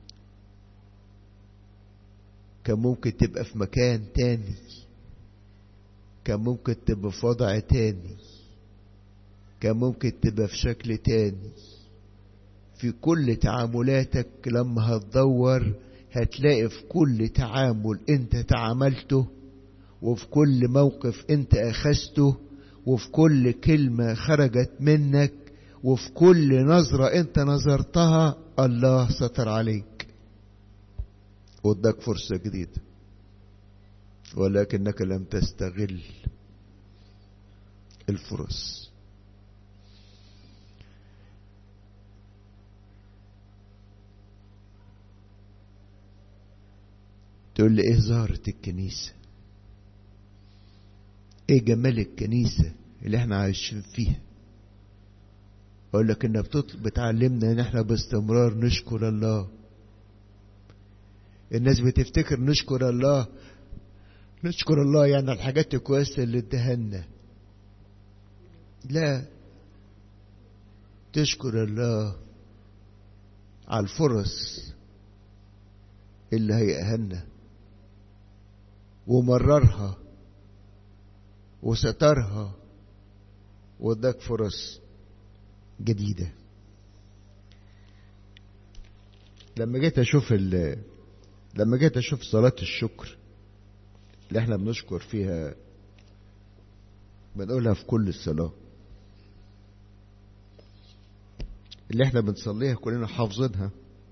كان ممكن تبقى في مكان تاني كان ممكن تبقى في وضع تاني كان ممكن تبقى في شكل تاني في كل تعاملاتك لما هتدور هتلاقي في كل تعامل انت تعاملته وفي كل موقف انت اخذته وفي كل كلمة خرجت منك وفي كل نظرة انت نظرتها الله ستر عليك واداك فرصة جديدة ولكنك لم تستغل الفرص تقول لي ايه زهرة الكنيسة ايه جمال الكنيسة اللي احنا عايشين فيها اقول لك انها بتعلمنا ان احنا باستمرار نشكر الله الناس بتفتكر نشكر الله نشكر الله يعني الحاجات الكويسة اللي ادهنا لا تشكر الله على الفرص اللي هيأهلنا ومررها وسترها واداك فرص جديدة لما جيت اشوف لما جيت اشوف صلاة الشكر اللي احنا بنشكر فيها بنقولها في كل الصلاة اللي احنا بنصليها كلنا حافظينها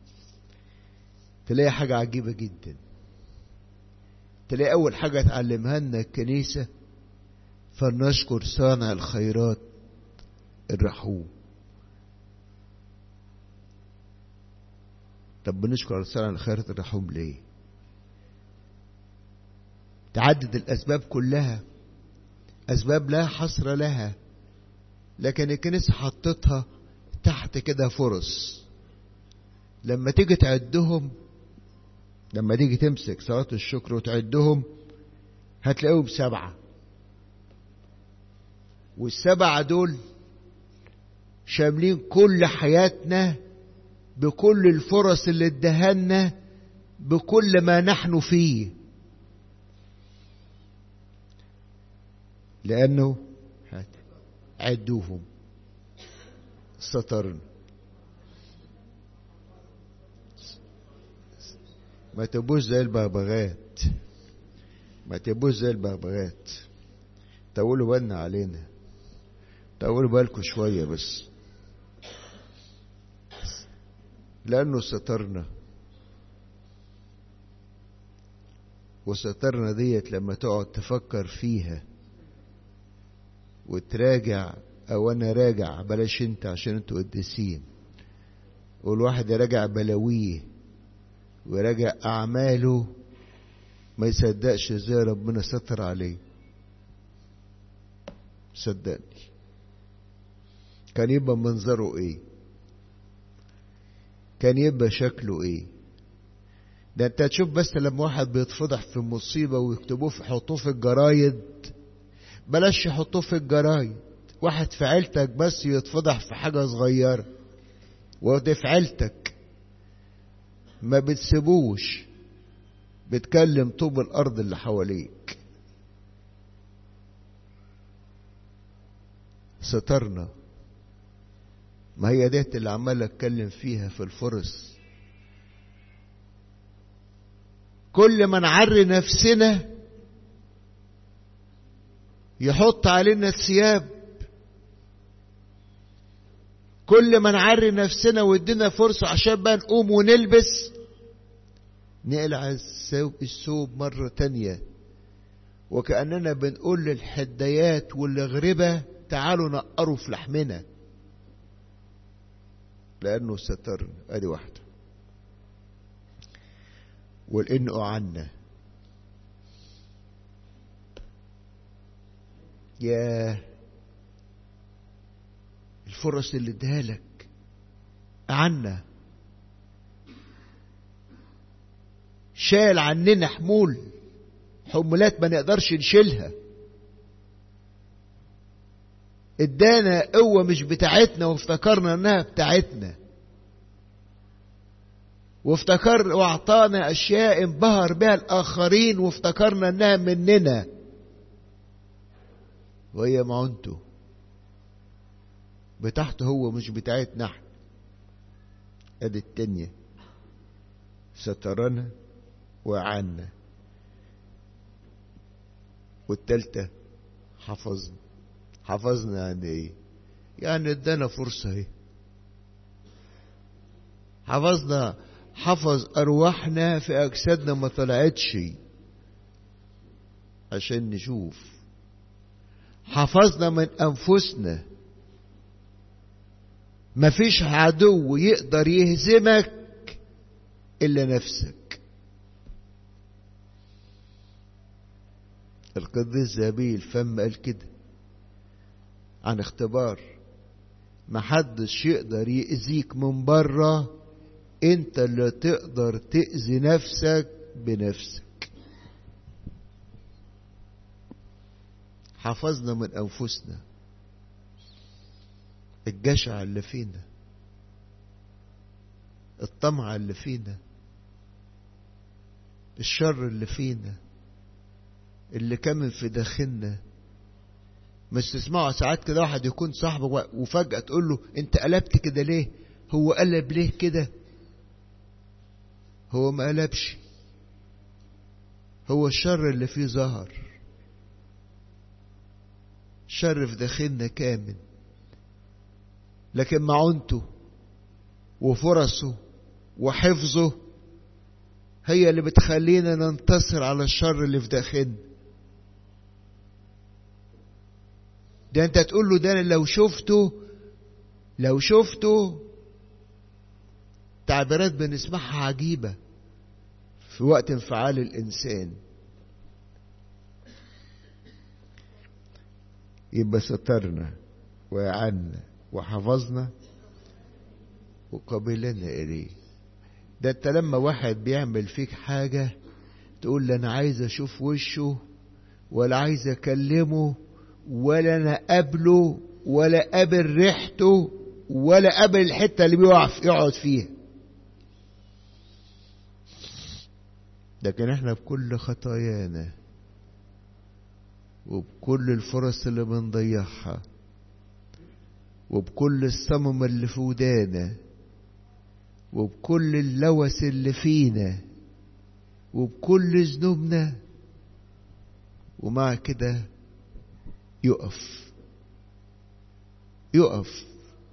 تلاقي حاجة عجيبة جدا تلاقي أول حاجة تعلمها لنا الكنيسة فلنشكر صانع الخيرات الرحوم طب بنشكر صانع الخيرات الرحوم ليه تعدد الأسباب كلها أسباب لا حصر لها لكن الكنيسة حطتها تحت كده فرص لما تيجي تعدهم لما تيجي تمسك صلاة الشكر وتعدهم هتلاقيهم سبعة والسبعة دول شاملين كل حياتنا بكل الفرص اللي ادهنا بكل ما نحن فيه لأنه عدوهم سترنا ما تبوش زي البغبغات ما تبوش زي البغبغات طولوا بالنا علينا طولوا بالكم شوية بس لأنه سترنا وسترنا ديت لما تقعد تفكر فيها وتراجع او انا راجع بلاش انت عشان انتوا قديسين والواحد يراجع بلاويه ويراجع اعماله ما يصدقش ازاي ربنا ستر عليه صدقني كان يبقى منظره ايه كان يبقى شكله ايه ده انت تشوف بس لما واحد بيتفضح في مصيبة ويكتبوه في يحطوه في الجرايد بلاش يحطوه في الجرايد واحد في عيلتك بس يتفضح في حاجة صغيرة وده في عيلتك ما بتسيبوش بتكلم طوب الأرض اللي حواليك سترنا ما هي ديت اللي عمال اتكلم فيها في الفرص كل ما نعري نفسنا يحط علينا الثياب كل ما نعري نفسنا وادينا فرصة عشان بقى نقوم ونلبس نقلع الثوب الثوب مرة تانية وكأننا بنقول للحديات والغربة تعالوا نقروا في لحمنا لأنه سترنا أدي واحدة والإن عنا يا الفرص اللي اديها لك عنا شال عننا حمول حمولات ما نقدرش نشيلها ادانا قوة مش بتاعتنا وافتكرنا انها بتاعتنا وافتكر واعطانا اشياء انبهر بها الاخرين وافتكرنا انها مننا وهي معونته بتاعته هو مش بتاعتنا احنا ادي التانية سترنا وعنا والتالتة حفظنا حفظنا يعني ايه يعني ادانا فرصة ايه حفظنا حفظ ارواحنا في اجسادنا ما طلعتش عشان نشوف حفظنا من انفسنا مفيش عدو يقدر يهزمك الا نفسك القديس ذهبي الفم قال كده عن اختبار محدش يقدر يأذيك من بره انت اللي تقدر تأذي نفسك بنفسك حفظنا من أنفسنا الجشع اللي فينا الطمع اللي فينا الشر اللي فينا اللي كمن في داخلنا مش تسمعوا ساعات كده واحد يكون صاحبه وفجأة تقول له انت قلبت كده ليه هو قلب ليه كده هو ما قلبش هو الشر اللي فيه ظهر شر في داخلنا كامل لكن معونته وفرصه وحفظه هي اللي بتخلينا ننتصر على الشر اللي في داخلنا ده انت تقول له ده أنا لو شفته لو شفته تعبيرات بنسمعها عجيبة في وقت انفعال الإنسان يبقى سترنا وأعنا وحفظنا وقبلنا إليه ده انت لما واحد بيعمل فيك حاجة تقول لي أنا عايز أشوف وشه ولا عايز أكلمه ولا أنا قابله ولا قابل ريحته ولا قابل الحتة اللي بيقع يقعد فيها لكن احنا بكل خطايانا وبكل الفرص اللي بنضيعها وبكل الصمم اللي في ودانا وبكل اللوث اللي فينا وبكل ذنوبنا ومع كده يقف يقف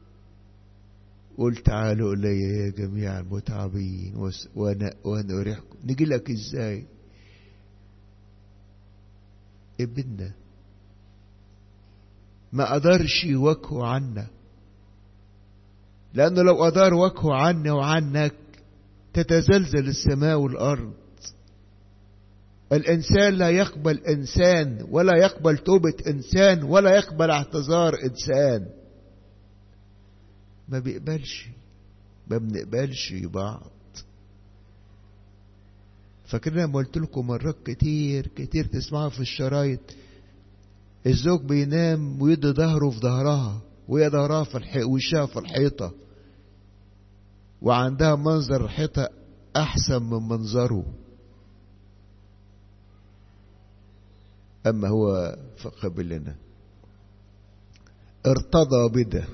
قل تعالوا إلي يا جميع المتعبين وأنا, وأنا أريحكم نجي لك إزاي ابننا ما قدرش وجهه عنا لأنه لو أدار وجهه عنا وعنك تتزلزل السماء والأرض الإنسان لا يقبل إنسان ولا يقبل توبة إنسان ولا يقبل اعتذار إنسان ما بيقبلش ما بنقبلش بعض فاكرين لما قلت لكم مرات كتير كتير تسمعوا في الشرايط الزوج بينام ويدي ظهره في ظهرها وهي ظهرها في الحيطة وشها في الحيطة وعندها منظر الحيطة أحسن من منظره أما هو فقبلنا ارتضى بده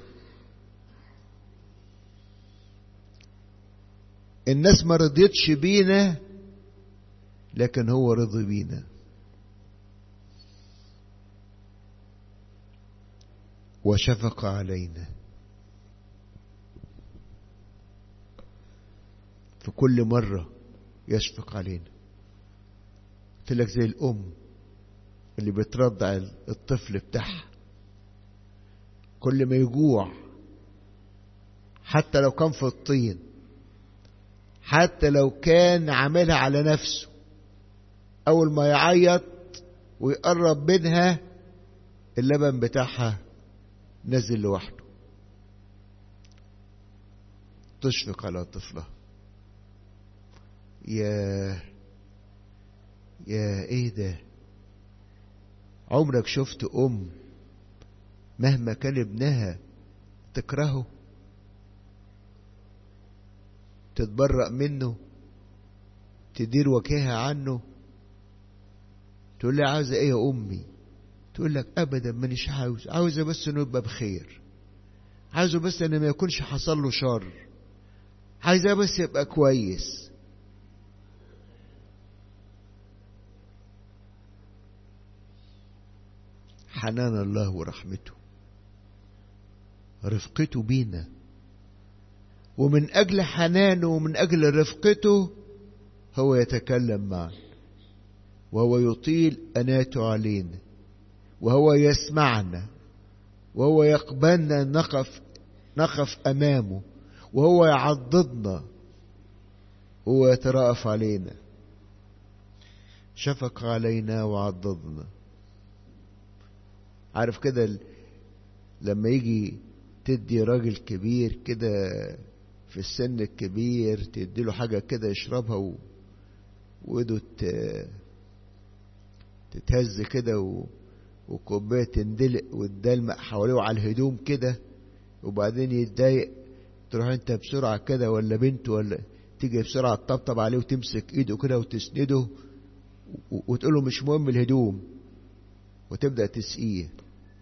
الناس ما رضيتش بينا لكن هو رضي بينا وشفق علينا في كل مرة يشفق علينا قلت لك زي الأم اللي بترضع الطفل بتاعها كل ما يجوع حتى لو كان في الطين حتى لو كان عاملها على نفسه أول ما يعيط ويقرب منها اللبن بتاعها نزل لوحده تشفق على طفلها يا يا ايه ده عمرك شفت ام مهما كان ابنها تكرهه تتبرأ منه تدير وجهها عنه تقول لي عاوزة ايه يا امي تقول لك ابدا مانيش عاوز عاوزة بس انه يبقى بخير عاوزه بس ان ما يكونش حصل له شر عايزاه بس يبقى كويس حنان الله ورحمته رفقته بينا ومن أجل حنانه ومن أجل رفقته هو يتكلم معنا وهو يطيل أناته علينا وهو يسمعنا وهو يقبلنا نقف نقف أمامه وهو يعضدنا وهو يترأف علينا شفق علينا وعضدنا عارف كده لما يجي تدي راجل كبير كده في السن الكبير تديله حاجة كده يشربها و... وإيده تتهز كده و... وكوباية تندلق وتدلمق حواليه وعلى الهدوم كده وبعدين يتضايق تروح انت بسرعة كده ولا بنت ولا تيجي بسرعة تطبطب عليه وتمسك ايده كده وتسنده وتقول له مش مهم الهدوم وتبدأ تسقيه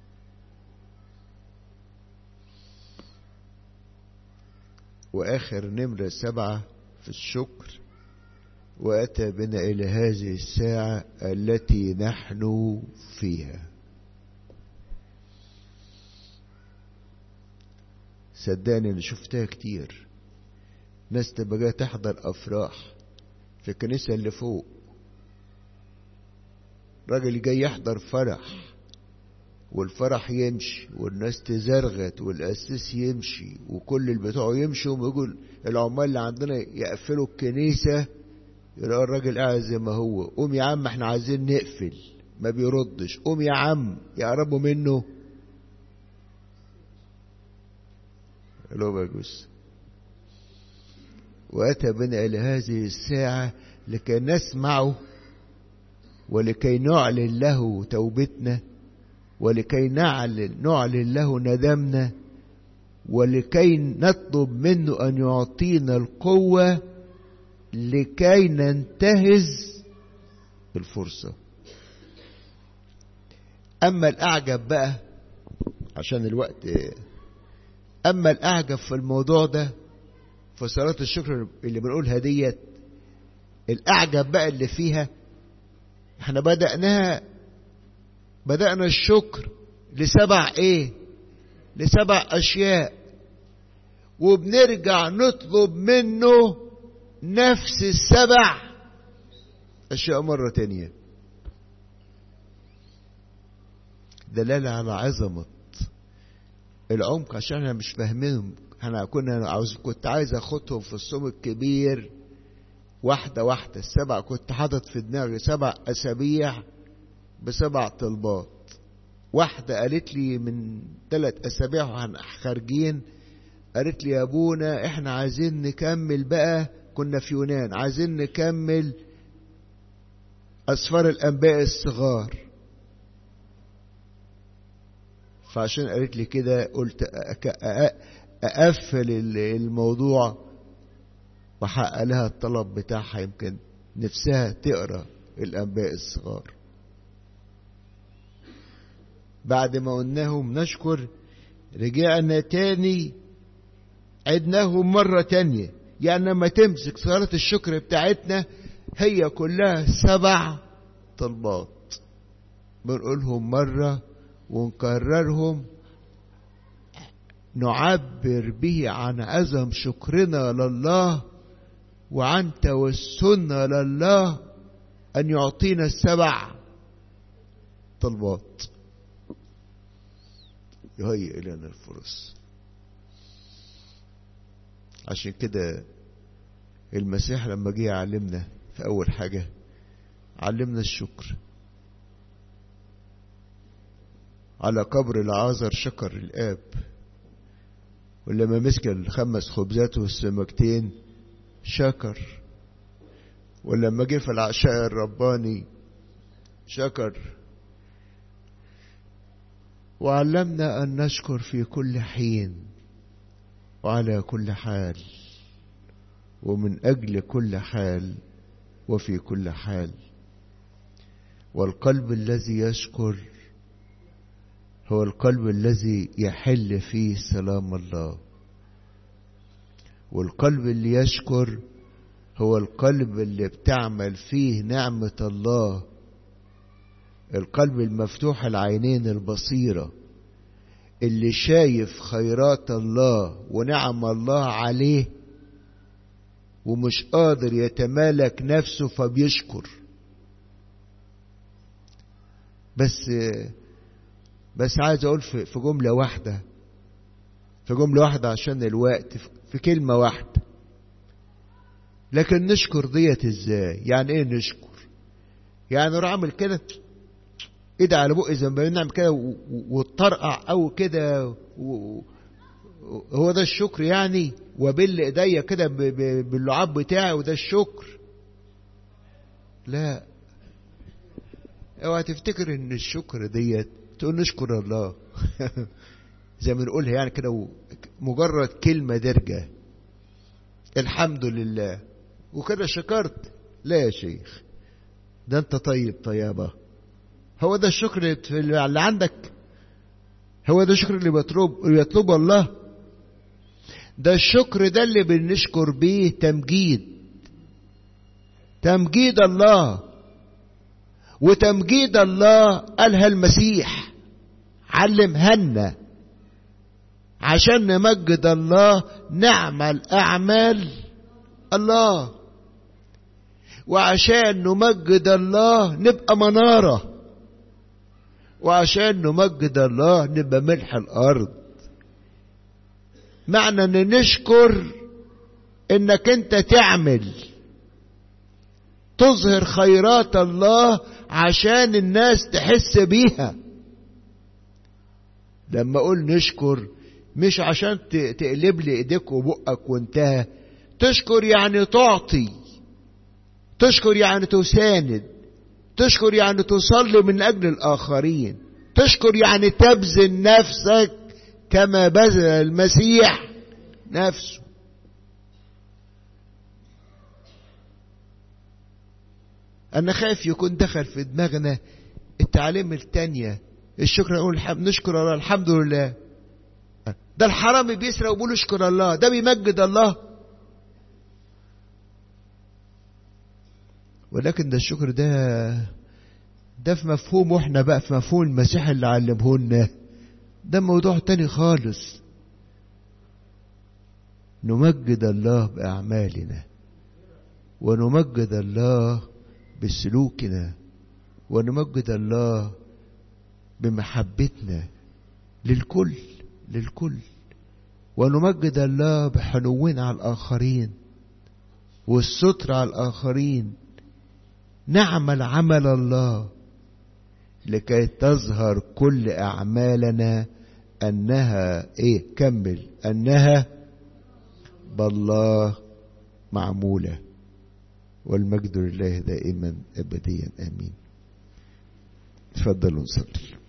وآخر نمرة سبعة في الشكر وأتى بنا إلى هذه الساعة التي نحن فيها صدقني أنا شفتها كتير ناس تبقى جاية تحضر أفراح في الكنيسة اللي فوق راجل جاي يحضر فرح والفرح يمشي والناس تزرغت والأساس يمشي وكل البتوع يمشوا ويقول العمال اللي عندنا يقفلوا الكنيسة يلاقي الراجل قاعد زي ما هو قوم يا عم احنا عايزين نقفل ما بيردش قوم يا عم يقربوا منه لو بجوز وأتى بنا إلى هذه الساعة لكي نسمعه ولكي نعلن له توبتنا ولكي نعلن نعلن له ندمنا ولكي نطلب منه أن يعطينا القوة لكي ننتهز الفرصة أما الأعجب بقى عشان الوقت أما الأعجب في الموضوع ده في صلاة الشكر اللي بنقولها ديت الأعجب بقى اللي فيها احنا بدأناها بدأنا الشكر لسبع ايه لسبع أشياء وبنرجع نطلب منه نفس السبع أشياء مرة تانية دلالة على عظمة العمق عشان احنا مش فاهمينهم احنا كنا عاوز كنت عايز اخدهم في الصوم الكبير واحدة واحدة السبع كنت حاطط في دماغي سبع أسابيع بسبع طلبات واحدة قالت لي من ثلاث أسابيع واحنا خارجين قالت لي يا أبونا إحنا عايزين نكمل بقى كنا في يونان عايزين نكمل أسفار الأنباء الصغار فعشان قالت لي كده قلت أقفل الموضوع وحقق لها الطلب بتاعها يمكن نفسها تقرا الأنباء الصغار بعد ما قلناهم نشكر رجعنا تاني عدناهم مرة تانية يعني لما تمسك صلاة الشكر بتاعتنا هي كلها سبع طلبات بنقولهم مرة ونكررهم نعبر به عن عظم شكرنا لله وعن توسلنا لله أن يعطينا السبع طلبات يهيئ لنا الفرص عشان كده المسيح لما جه يعلمنا في أول حاجة علمنا الشكر على قبر العازر شكر الآب ولما مسك الخمس خبزات والسمكتين شكر ولما جه في العشاء الرباني شكر وعلمنا أن نشكر في كل حين وعلى كل حال ومن أجل كل حال وفي كل حال والقلب الذي يشكر هو القلب الذي يحل فيه سلام الله والقلب اللي يشكر هو القلب اللي بتعمل فيه نعمة الله القلب المفتوح العينين البصيرة اللي شايف خيرات الله ونعم الله عليه ومش قادر يتمالك نفسه فبيشكر بس بس عايز اقول في في جمله واحده في جمله واحده عشان الوقت في كلمه واحده لكن نشكر ديت ازاي يعني ايه نشكر يعني نروح اعمل كده ايدي على بقي زي ما بنعمل كده وتطرقع او كده هو ده الشكر يعني وبل ايديا كده باللعاب بتاعي وده الشكر لا اوعى تفتكر ان الشكر ديت تقول نشكر الله زي ما نقولها يعني كده مجرد كلمة درجة الحمد لله وكده شكرت لا يا شيخ ده انت طيب طيابة هو ده الشكر اللي عندك هو ده الشكر اللي بيطلب اللي يطلبه الله ده الشكر ده اللي بنشكر بيه تمجيد تمجيد الله وتمجيد الله قالها المسيح علمها لنا عشان نمجد الله نعمل اعمال الله وعشان نمجد الله نبقى مناره وعشان نمجد الله نبقى ملح الارض معنى ان نشكر انك انت تعمل تظهر خيرات الله عشان الناس تحس بيها لما اقول نشكر مش عشان تقلب لي ايديك وبقك وانتهى تشكر يعني تعطي تشكر يعني تساند تشكر يعني تصلي من اجل الاخرين تشكر يعني تبذل نفسك كما بذل المسيح نفسه انا خايف يكون دخل في دماغنا التعليم التانية الشكر نقول الحمد نشكر الله الحمد لله ده الحرامي بيسرق وبيقول اشكر الله ده بيمجد الله ولكن ده الشكر ده ده في مفهوم احنا بقى في مفهوم المسيح اللي علمه لنا ده موضوع تاني خالص نمجد الله بأعمالنا ونمجد الله بسلوكنا ونمجد الله بمحبتنا للكل للكل ونمجد الله بحنونا على الآخرين والستر على الآخرين نعمل عمل الله لكي تظهر كل أعمالنا أنها إيه كمل أنها بالله معمولة والمجد لله دائما أبديا آمين تفضلوا نصلي